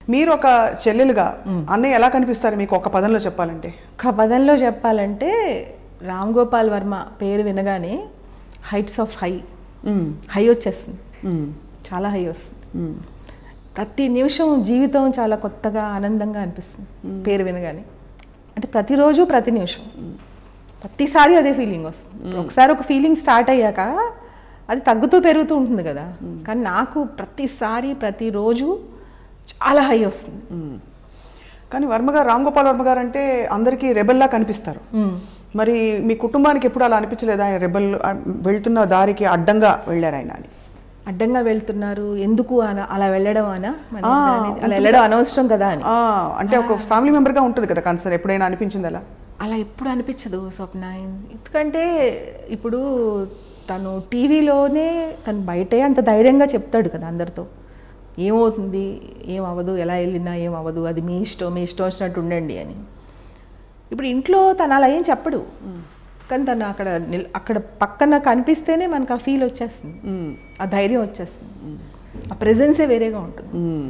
మీరు ఒక చెల్లెలుగా అన్నయ్య ఎలా కనిపిస్తారు మీకు ఒక పదంలో చెప్పాలంటే ఒక పదంలో చెప్పాలంటే రామ్ గోపాల్ వర్మ పేరు వినగానే హైట్స్ ఆఫ్ హై మ్మ్. హై వచ్చేస్తుంది మ్మ్. చాలా హై వస్తుంది మ్మ్. ప్రతి నిమిషం జీవితం చాలా కొత్తగా ఆనందంగా అనిపిస్తుంది పేరు వినగానే అంటే ప్రతిరోజు ప్రతి నిమిషం ప్రతిసారి అదే ఫీలింగ్ వస్తుంది ఒకసారి ఒక ఫీలింగ్ స్టార్ట్ అయ్యాక అది తగ్గుతూ పెరుగుతూ ఉంటుంది కదా కానీ నాకు ప్రతిసారి ప్రతిరోజు చాలా హై వస్తుంది మ్మ్. కానీ వర్మ గారు రామ్ గోపాల్ వర్మ గారు అంటే అందరికీ రెబెల్లా కనిపిస్తారు మరి మీ కుటుంబానికి ఎప్పుడు అలా అనిపించలేదా ఆయన రెబెల్ ఆ, వెళ్తున్న దారికి అడ్డంగా వెళ్ళారు ఆయన అని అడ్డంగా వెళ్తున్నారు ఎందుకు అన- అలా వెళ్ళడం అనా మన అనేది- అలా వెళ్ళడం అనవసరం కదా అని ఆ, అంటే ఒక ఫ్యామిలీ మెంబర్గా ఉంటుంది కదా కన్సర్ ఎప్పుడైనా అనిపించింది అలా అలా ఎప్పుడు అనిపించదు స్వప్న ఎందుకంటే ఇప్పుడు తను టీవీలోనే తను బయటే అంత ధైర్యంగా చెప్తాడు కదా అందరితో ఏమవుతుంది ఏం అవ్వదు ఎలా వెళ్ళినా ఏం అవ్వదు అది మీ ఇష్టం మీ ఇష్టం వచ్చినట్టు ఉండండి అని ఇప్పుడు ఇంట్లో తను అలా ఏం చెప్పడు కానీ తను అక్కడ నిల్- అక్కడ పక్కన కనిపిస్తేనే మనకు ఆ ఫీల్ వచ్చేస్తుంది మ్మ్. ఆ ధైర్యం వచ్చేస్తుంది ఆ ప్రెజెన్సే వేరేగా ఉంటుంది మ్మ్.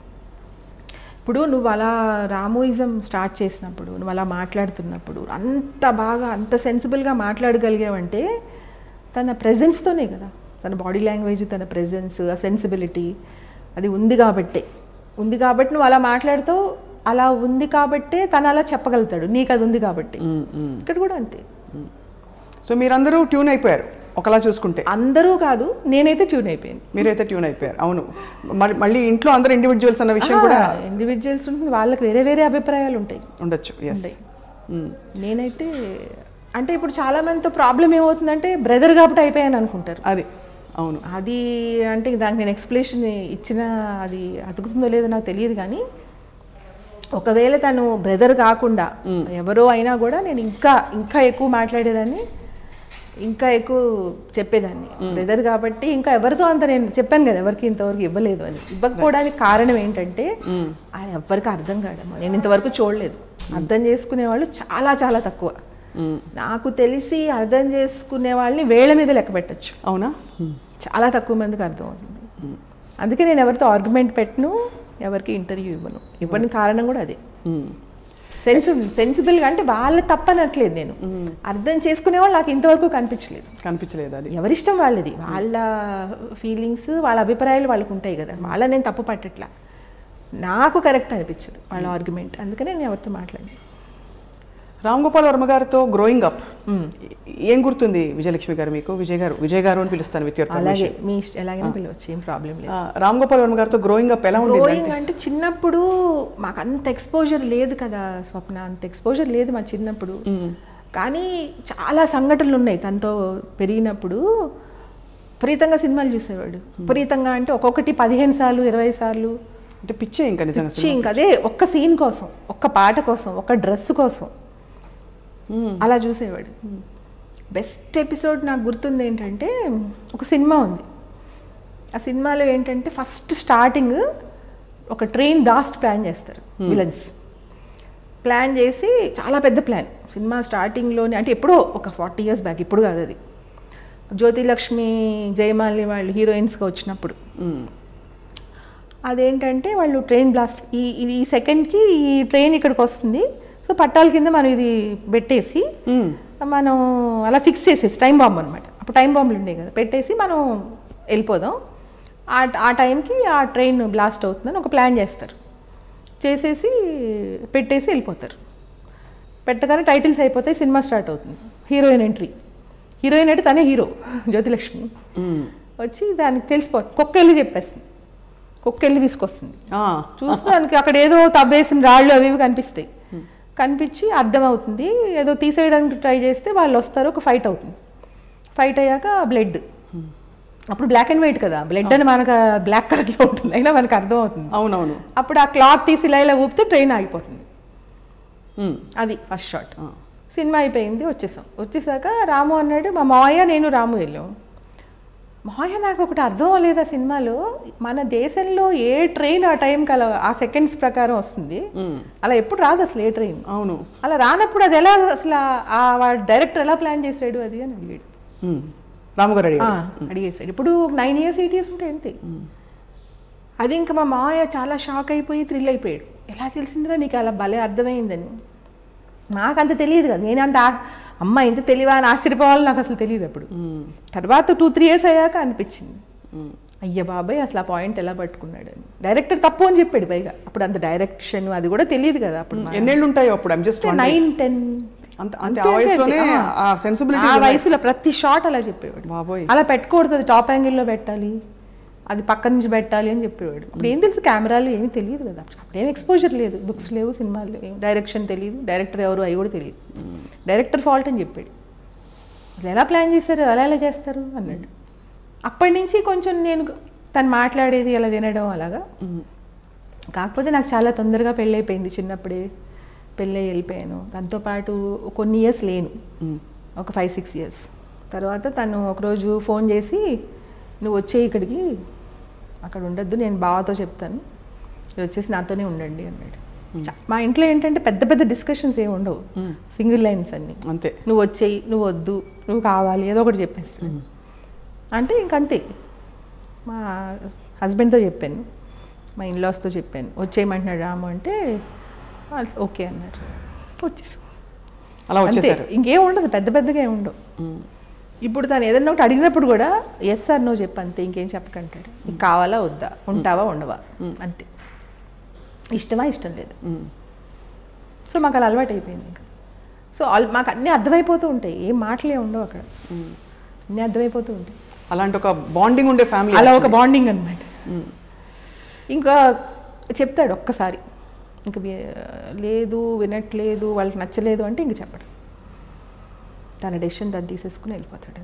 ఇప్పుడు నువ్వు అలా రామోయిజం స్టార్ట్ చేసినప్పుడు నువ్వు అలా మాట్లాడుతున్నప్పుడు అంత బాగా అంత సెన్సిబుల్గా మాట్లాడగలిగావంటే తన ప్రెజెన్స్తోనే కదా తన బాడీ లాంగ్వేజ్ తన ప్రెజెన్స్ ఆ సెన్సిబిలిటీ అది ఉంది కాబట్టే ఉంది కాబట్టి నువ్వు అలా మాట్లాడుతూ అలా ఉంది కాబట్టే తను అలా చెప్పగలుగుతాడు నీకు అది ఉంది కాబట్టి మ్మ్. మ్మ్. ఇక్కడ కూడా అంతే సో మీరందరూ ట్యూన్ అయిపోయారు ఒకలా చూసుకుంటే అందరూ కాదు నేనైతే ట్యూన్ అయిపోయాను మీరైతే ట్యూన్ అయిపోయారు అవును మళ్ళీ మళ్ళీ ఇంట్లో అందరూ ఇండివిజువల్స్ అన్న విషయం కూడా ఇండివిజువల్స్ ఉంటుంది వాళ్ళకి వేరే వేరే అభిప్రాయాలు ఉంటాయి ఉండొచ్చు ఎస్ ఉంటాయి. నేనైతే అంటే ఇప్పుడు చాలా మందితో ప్రాబ్లం ఏమవుతుందంటే బ్రదర్ కాబట్టి అయిపోయాను అనుకుంటారు అది అవును అది అంటే దానికి నేను ఎక్స్ప్లెనేషన్ ఇచ్చినా అది అతుకుతుందో లేదో నాకు తెలియదు కానీ ఒకవేళ తను బ్రదర్ కాకుండా ఎవరో అయినా కూడా నేను ఇంకా ఇంకా ఎక్కువ మాట్లాడేదాన్ని ఇంకా ఎక్కువ చెప్పేదాన్ని బ్రదర్ కాబట్టి ఇంకా ఎవరితో అంత నేను చెప్పాను కదా ఎవరికి ఇంతవరకు ఇవ్వలేదు అని ఇవ్వకపోవడానికి కారణం ఏంటంటే ఆయన ఎవరికి అర్థం కాడమ్మా నేను ఇంతవరకు చూడలేదు అర్థం చేసుకునే వాళ్ళు చాలా చాలా తక్కువ మ్మ్. నాకు తెలిసి అర్థం చేసుకునే వాళ్ళని వేళ్ళ మీద లెక్క పెట్టచ్చు అవునా చాలా తక్కువ మందికి అర్థం అవుతుంది అందుకే నేను ఎవరితో ఆర్గ్యుమెంట్ పెట్టను ఎవరికి ఇంటర్వ్యూ ఇవ్వను ఇవ్వని కారణం కూడా అదే మ్మ్. సెన్సిబుల్ సెన్సిబుల్గా అంటే వాళ్ళ తప్పనట్లేదు నేను అర్థం చేసుకునే వాళ్ళు నాకు ఇంతవరకు కనిపించలేదు కనిపించలేదు అది ఎవరిష్టం వాళ్ళది వాళ్ళ ఫీలింగ్స్ వాళ్ళ అభిప్రాయాలు వాళ్ళకు ఉంటాయి కదా వాళ్ళ నేను తప్పు పట్టట్లా నాకు కరెక్ట్ అనిపించదు వాళ్ళ ఆర్గ్యుమెంట్ అందుకనే నేను ఎవరితో మాట్లాడి రామ్ గోపాల్ వర్మ గారితో గ్రోయింగ్ అప్ ఏం గుర్తుంది విజయలక్ష్మి గారు మీకు విజయ్ గారు విజయ్ గారు అని పిలుస్తాను విత్ యువర్ అలాగే మీ ఇష్ట ఎలాగైనా పిలవచ్చు ఏం ప్రాబ్లం లేదు రామ్ గోపాల్ వర్మ గారితో గ్రోయింగ్ అప్ ఎలా ఉండేది గ్రోయింగ్ అంటే చిన్నప్పుడు మాకు అంత ఎక్స్పోజర్ లేదు కదా స్వప్న అంత ఎక్స్పోజర్ లేదు మా చిన్నప్పుడు కానీ చాలా సంఘటనలు ఉన్నాయి తనతో పెరిగినప్పుడు విపరీతంగా సినిమాలు చూసేవాడు విపరీతంగా అంటే ఒక్కొక్కటి పదిహేను సార్లు ఇరవై సార్లు అంటే పిచ్చే ఇంకా నిజంగా పిచ్చి ఇంకా అదే ఒక్క సీన్ కోసం ఒక్క పాట కోసం ఒక్క డ్రెస్ కోసం అలా చూసేవాడు బెస్ట్ ఎపిసోడ్ నాకు గుర్తుంది ఏంటంటే ఒక సినిమా ఉంది ఆ సినిమాలో ఏంటంటే ఫస్ట్ స్టార్టింగ్ ఒక ట్రైన్ బ్లాస్ట్ ప్లాన్ చేస్తారు విలన్స్ ప్లాన్ చేసి చాలా పెద్ద ప్లాన్ సినిమా స్టార్టింగ్లోనే అంటే ఎప్పుడో ఒక ఫార్టీ ఇయర్స్ బ్యాక్ ఇప్పుడు కాదు అది జ్యోతిలక్ష్మి జయమాలిని వాళ్ళు హీరోయిన్స్గా వచ్చినప్పుడు మ్మ్. అదేంటంటే వాళ్ళు ట్రైన్ బ్లాస్ట్ ఈ ఈ- ఈ సెకండ్కి ఈ ట్రైన్ ఇక్కడికి వస్తుంది సో పట్టాల కింద మనం ఇది పెట్టేసి మ్మ్. మనం అలా ఫిక్స్ చేసేసి టైం బాంబ్ అనమాట అప్పుడు టైం బాంబులు ఉండేవి కదా పెట్టేసి మనం వెళ్ళిపోదాం ఆ ఆ టైంకి ఆ ట్రైన్ బ్లాస్ట్ అవుతుందని ఒక ప్లాన్ చేస్తారు చేసేసి పెట్టేసి వెళ్ళిపోతారు పెట్టగానే టైటిల్స్ అయిపోతాయి సినిమా స్టార్ట్ అవుతుంది హీరోయిన్ ఎంట్రీ హీరోయిన్ అంటే తనే హీరో జ్యోతిలక్ష్మి మ్మ్. వచ్చి దానికి తెలిసిపోతుంది కుక్క వెళ్ళి చెప్పేస్తుంది కుక్క వెళ్ళి తీసుకొస్తుంది ఆ. చూస్తే దానికి అక్కడ ఏదో తవ్వేసిన రాళ్ళు అవి ఇవి కనిపిస్తాయి కనిపించి అర్థమవుతుంది ఏదో తీసేయడానికి ట్రై చేస్తే వాళ్ళు వస్తారు ఒక ఫైట్ అవుతుంది ఫైట్ అయ్యాక బ్లడ్ అప్పుడు బ్లాక్ అండ్ వైట్ కదా బ్లడ్ అని మనకు బ్లాక్ కలర్లో ఉంటుంది అయినా మనకు అర్థం అవుతుంది అవునవును అప్పుడు ఆ క్లాత్ తీసి ఇలా ఇలా ఊపితే ట్రైన్ ఆగిపోతుంది మ్మ్. అది ఫస్ట్ షాట్ ఆ. సినిమా అయిపోయింది వచ్చేసాం వచ్చేసాక రాము అన్నాడు మా మావయ్య నేను రాము వెళ్ళాం మావయ్య నాకు ఒకటి అర్థం అవ్వలేదు ఆ సినిమాలో మన దేశంలో ఏ ట్రైన్ ఆ టైంకి అలా ఆ సెకండ్స్ ప్రకారం వస్తుంది మ్మ్. అలా ఎప్పుడు రాదు అసలు ఏ ట్రైన్ అవును అలా రానప్పుడు అది ఎలా అసలు ఆ వాడు డైరెక్టర్ ఎలా ప్లాన్ చేసాడు అది అని అడిగాడు మ్మ్. రాము గారు ఆ, అడిగారు అడిగేసాడు ఇప్పుడు నైన్ ఇయర్స్ ఎయిట్ ఇయర్స్ ఉంటే అంతే అది ఇంకా మా మావయ్య చాలా షాక్ అయిపోయి థ్రిల్ అయిపోయాడు ఎలా తెలిసిందిరా నీకు అలా భలే అర్థమైందని నాకు అంత తెలియదు కదా నేను అంత ఆ- అమ్మ ఇంత తెలివా అని ఆశ్చర్యపోవాలని నాకు అసలు తెలియదు అప్పుడు తర్వాత టూ త్రీ ఇయర్స్ అయ్యాక అనిపించింది అయ్య బాబాయ్ అసలు ఆ పాయింట్ ఎలా పట్టుకున్నాడు అని డైరెక్టర్ తప్పు అని చెప్పాడు పైగా అప్పుడు అంత డైరెక్షన్ అది కూడా తెలియదు కదా అప్పుడు ఎన్నేళ్ళు ఉంటాయో అప్పుడు ఐమ్ జస్ట్ నైన్ టెన్ అంత అంతే ఆ వయసులోనే ఆ సెన్సిబిలిటీ ఆ వయసులో ప్రతి షాట్ అలా చెప్పేవాడు బాబోయ్ అలా పెట్టకూడదు అది టాప్ యాంగిల్లో పెట్టాలి అది పక్క నుంచి పెట్టాలి అని చెప్పేవాడు ఇప్పుడు ఏం తెలుసు కెమెరాలు ఏమీ తెలియదు కదా అప్పుడు ఏం ఎక్స్పోజర్ లేదు బుక్స్ లేవు సినిమాలు లేవు డైరెక్షన్ తెలియదు డైరెక్టర్ ఎవరు అవి కూడా తెలియదు డైరెక్టర్ ఫాల్ట్ అని చెప్పాడు అసలు ఎలా ప్లాన్ చేస్తారు అలా ఎలా చేస్తారు అన్నాడు అప్పటి నుంచి కొంచెం నేను తను మాట్లాడేది అలా వినడం అలాగా కాకపోతే నాకు చాలా తొందరగా పెళ్ళి అయిపోయింది చిన్నప్పుడే పెళ్ళి అయి వెళ్ళిపోయాను దాంతో పాటు కొన్ని ఇయర్స్ లేను ఒక ఫైవ్ సిక్స్ ఇయర్స్ తర్వాత తను ఒకరోజు ఫోన్ చేసి నువ్వు వచ్చే ఇక్కడికి అక్కడ ఉండొద్దు నేను బావతో చెప్తాను మీరు వచ్చేసి నాతోనే ఉండండి అన్నాడు చా- మా ఇంట్లో ఏంటంటే పెద్ద పెద్ద డిస్కషన్స్ ఏమి ఉండవు సింగిల్ లైన్స్ అన్ని అంతే నువ్వు వచ్చేయి నువ్వు వద్దు నువ్వు కావాలి ఏదో ఒకటి చెప్పేసి అంటే ఇంకంతే మా హస్బెండ్తో చెప్పాను మా ఇన్లాస్తో చెప్పాను వచ్చేయమంటున్నాడు రాము అంటే వాళ్ళు ఓకే అన్నారు వచ్చేసి అలా అంతే వచ్చేసారు ఇంకేం ఉండదు పెద్ద పెద్దగా ఏం ఉండవు ఇప్పుడు తను ఏదన్నా ఒకటి అడిగినప్పుడు కూడా ఎస్ సార్ నువ్వు చెప్పు అంతే ఇంకేం చెప్పకంటాడు నీకు కావాలా వద్దా ఉంటావా ఉండవా అంతే ఇష్టమా ఇష్టం లేదు సో మాకు అలా అలవాటు అయిపోయింది ఇంకా సో ఆల్ మాకు అన్నీ అర్థమైపోతూ ఉంటాయి ఏం మాటలే ఉండవు అక్కడ అన్నీ అర్థమైపోతూ ఉంటాయి అలాంటి ఒక బాండింగ్ ఉండే ఫ్యామిలీ అలా ఒక బాండింగ్ అనమాట ఇంకా చెప్తాడు ఒక్కసారి ఇంక వి- లేదు వినట్లేదు వాళ్ళకి నచ్చలేదు అంటే ఇంక చెప్పడు తన డెసిషన్ తను తీసేసుకుని వెళ్ళిపోతాడు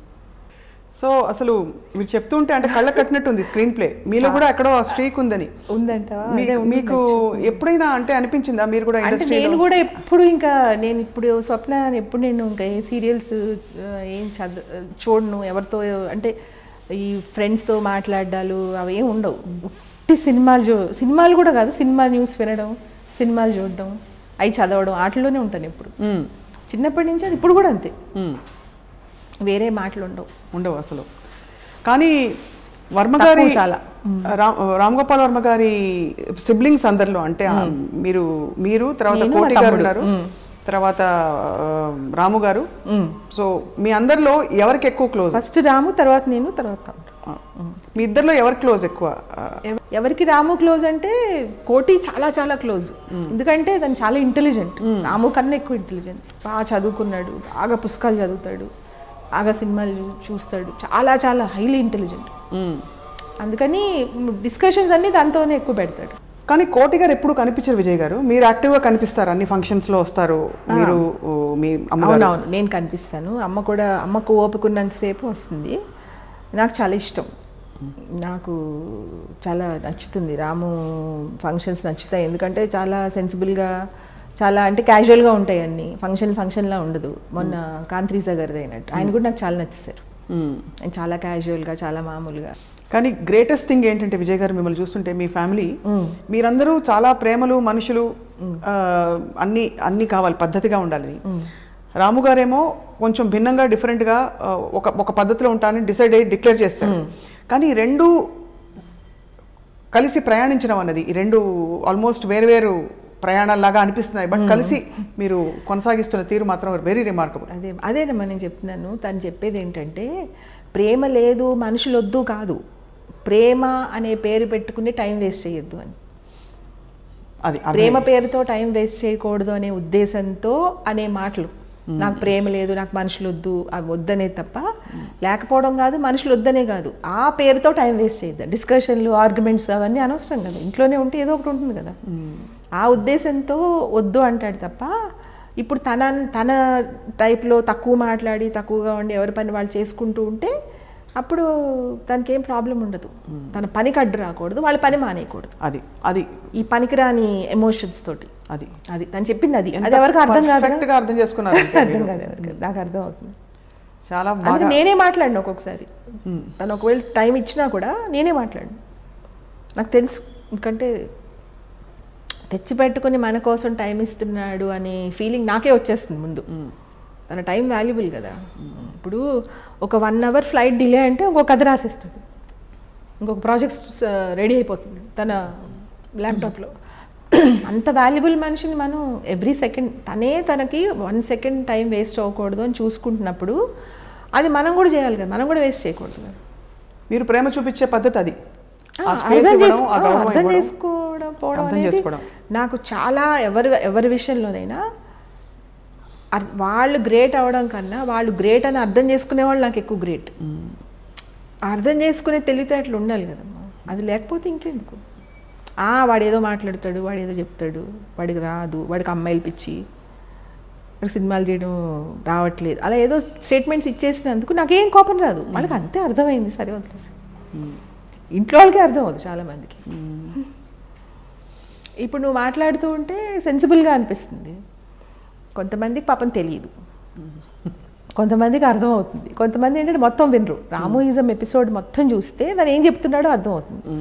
సో అసలు మీరు చెప్తుంటే అంటే కళ్ళ కట్టినట్టు ఉంది స్క్రీన్ ప్లే మీలో కూడా ఎక్కడో స్ట్రీక్ ఉందని ఉందంటావా మీ- అదే ఉంది. మీకు ఎప్పుడైనా అంటే అనిపించిందా మీరు కూడా అంటే ఇండస్ట్రీ నేను కూడా ఎప్పుడు ఇంకా నేను ఇప్పుడు స్వప్న ఎప్పుడు నేను ఇంకా ఏ సీరియల్స్ ఏం చద చూడను ఎవరితో అంటే ఈ ఫ్రెండ్స్తో మాట్లాడాలు అవి ఏం ఉండవు ఉట్టి సినిమాలు చూ సినిమాలు కూడా కాదు సినిమా న్యూస్ వినడం సినిమాలు చూడడం అవి చదవడం వాటిలోనే ఉంటాను ఇప్పుడు చిన్నప్పటి నుంచి అది ఇప్పుడు కూడా అంతే వేరే మాటలు ఉండవు ఉండవు అసలు కానీ వర్మ గారి తక్కువ చాలా. రామ్ రామ్ గోపాల్ వర్మ గారి సిబ్లింగ్స్ అందరిలో అంటే ఆ, మీరు మీరు తర్వాత నేను, కోటి మా గారు తమ్ముడు. ఉన్నారు తర్వాత ఆ, రాము గారు మ్మ్. సో మీ అందరిలో ఎవరికి ఎక్కువ క్లోజ్ ఫస్ట్ రాము తర్వాత నేను తర్వాత తమ్ముడు. మీ ఇద్దరిలో ఎవరు క్లోజ్ ఎక్కువ ఆ, ఎవ- ఎవరికి రాము క్లోజ్ అంటే కోటి చాలా చాలా క్లోజ్ ఎందుకంటే తను చాలా ఇంటెలిజెంట్ రాము కన్నా ఎక్కువ ఇంటెలిజెన్స్ బాగా చదువుకున్నాడు బాగా పుస్తకాలు చదువుతాడు బాగా సినిమాలు చూ- చూస్తాడు చాలా చాలా హైలీ ఇంటెలిజెంట్ మ్మ్. అందుకని డిస్కషన్స్ అన్ని దాంతోనే ఎక్కువ పెడతాడు కానీ కోటి గారు ఎప్పుడు కనిపించరు విజయ్ గారు మీరు యాక్టివ్గా కనిపిస్తారు అన్ని ఫంక్షన్స్ లో వస్తారు మీరు ఓ, మీ అమ్మగారు అవునవును నేను కనిపిస్తాను అమ్మ కూడా అమ్మకు ఓపికన్నంతసేపు వస్తుంది నాకు చాలా ఇష్టం నాకు చాలా నచ్చుతుంది రాము ఫంక్షన్స్ నచ్చుతాయి ఎందుకంటే చాలా సెన్సిబుల్గా చాలా అంటే క్యాజువల్గా ఉంటాయి అన్ని ఫంక్షన్ ఫంక్షన్లా ఉండదు మొన్న కాంత్రీజా గారిది అయినట్టు ఆయన కూడా నాకు చాలా నచ్చేసారు మ్మ్. ఆయన చాలా క్యాజువల్గా చాలా మామూలుగా కానీ గ్రేటెస్ట్ థింగ్ ఏంటంటే విజయ్ గారు మిమ్మల్ని చూస్తుంటే మీ ఫ్యామిలీ మీరందరూ చాలా ప్రేమలు మనుషులు ఆ, అన్ని అన్ని కావాలి పద్ధతిగా ఉండాలని రాము గారేమో కొంచెం భిన్నంగా డిఫరెంట్గా ఆ, ఒక ఒక పద్ధతిలో ఉంటానని డిసైడ్ అయ్యి డిక్లేర్ చేస్తారు కానీ ఈ రెండు కలిసి ప్రయాణించడం అన్నది ఈ రెండు ఆల్మోస్ట్ వేరు ప్రయాణాల్లాగా అనిపిస్తున్నాయి బట్ కలిసి మీరు కొనసాగిస్తున్న తీరు మాత్రం వెరీ రిమార్కబుల్ అదే అదేనమ్మా నేను చెప్తున్నాను తను చెప్పేది ఏంటంటే ప్రేమ లేదు మనుషులు వద్దు కాదు ప్రేమ అనే పేరు పెట్టుకుని టైం వేస్ట్ చేయొద్దు అని అది అర్థం- ప్రేమ పేరుతో టైం వేస్ట్ చేయకూడదు అనే ఉద్దేశంతో అనే మాటలు నాకు ప్రేమ లేదు నాకు మనుషులు వద్దు అవి వద్దనే తప్ప లేకపోవడం కాదు మనుషులు వద్దనే కాదు ఆ పేరుతో టైం వేస్ట్ చేయొద్దు డిస్కషన్లు ఆర్గ్యుమెంట్స్ అవన్నీ అనవసరం కదా ఇంట్లోనే ఉంటే ఏదో ఒకటి ఉంటుంది కదా ఆ ఉద్దేశంతో వద్దు అంటాడు తప్ప ఇప్పుడు తన తన టైప్లో తక్కువ మాట్లాడి తక్కువగా ఉండి ఎవరి పని వాళ్ళు చేసుకుంటూ ఉంటే అప్పుడు తనకి ఏం ప్రాబ్లం ఉండదు తన పనికి అడ్డు రాకూడదు వాళ్ళ పని మానేయకూడదు అది అది ఈ పనికిరాని ఎమోషన్స్ తోటి అది అది తను చెప్పింది అది అది ఎవరికి అర్థం కాదు Perfect గా అర్థం చేసుకున్నారు అంటే అర్థం మీరు. కాదు ఎవరికి నాకు అర్థం అవుతుంది చాలా అందుకే బాగా నేనే మాట్లాడిన ఒక్కొక్కసారి తను ఒకవేళ టైం ఇచ్చినా కూడా నేనే మాట్లాడిన నాకు తెలుసు ఎందుకంటే తెచ్చిపెట్టుకుని మన కోసం టైం ఇస్తున్నాడు అనే ఫీలింగ్ నాకే వచ్చేస్తుంది ముందు తన టైం వాల్యుబుల్ కదా ఇప్పుడు ఒక వన్ అవర్ ఫ్లైట్ డిలే అంటే ఇంకో కథ రాసేస్తాడు ఇంకొక ప్రాజెక్ట్ రెడీ అయిపోతుంది తన ల్యాప్టాప్లో అంత వాల్యుబుల్ మనిషిని మనం ఎవ్రీ సెకండ్ తనే తనకి వన్ సెకండ్ టైం వేస్ట్ అవ్వకూడదు అని చూసుకుంటున్నప్పుడు అది మనం కూడా చేయాలి కదా మనం కూడా వేస్ట్ చేయకూడదు కదా మీరు ప్రేమ చూపించే పద్ధతి అది ఆ ఆ, space అర్థం ఇవ్వడం, చేసుకో- ఆ ఆ, గౌరవం అర్థం ఇవ్వడం. చేసుకోవడం పోవడం అర్థం అనేది చేసుకోవడం. నాకు చాలా ఎవరి ఎవరి విషయంలోనైనా అర్- వాళ్ళు గ్రేట్ అవడం కన్నా వాళ్ళు గ్రేట్ అని అర్థం చేసుకునే వాళ్ళు నాకు ఎక్కువ గ్రేట్ అర్థం చేసుకునే తెలివితేటలు ఉండాలి కదమ్మా అది లేకపోతే ఇంకెందుకు ఆ వాడు ఏదో మాట్లాడతాడు వాడు ఏదో చెప్తాడు వాడికి రాదు వాడికి అమ్మాయిలు పిచ్చి వాడికి సినిమాలు చేయడం రావట్లేదు అలా ఏదో స్టేట్మెంట్స్ ఇచ్చేసినందుకు నాకేం కోపం రాదు వాళ్ళకి అంతే అర్థమైంది సరే వదిలేసి ఇంట్లో వాళ్ళకే అర్థం అవుతుంది చాలా మందికి ఇప్పుడు నువ్వు మాట్లాడుతూ ఉంటే సెన్సిబుల్గా అనిపిస్తుంది కొంతమందికి పాపం తెలియదు కొంతమందికి అర్థం అవుతుంది కొంతమంది ఏంటంటే మొత్తం వినరు రామోయిజం ఎపిసోడ్ మొత్తం చూస్తే దాని ఏం చెప్తున్నాడో అర్థం అవుతుంది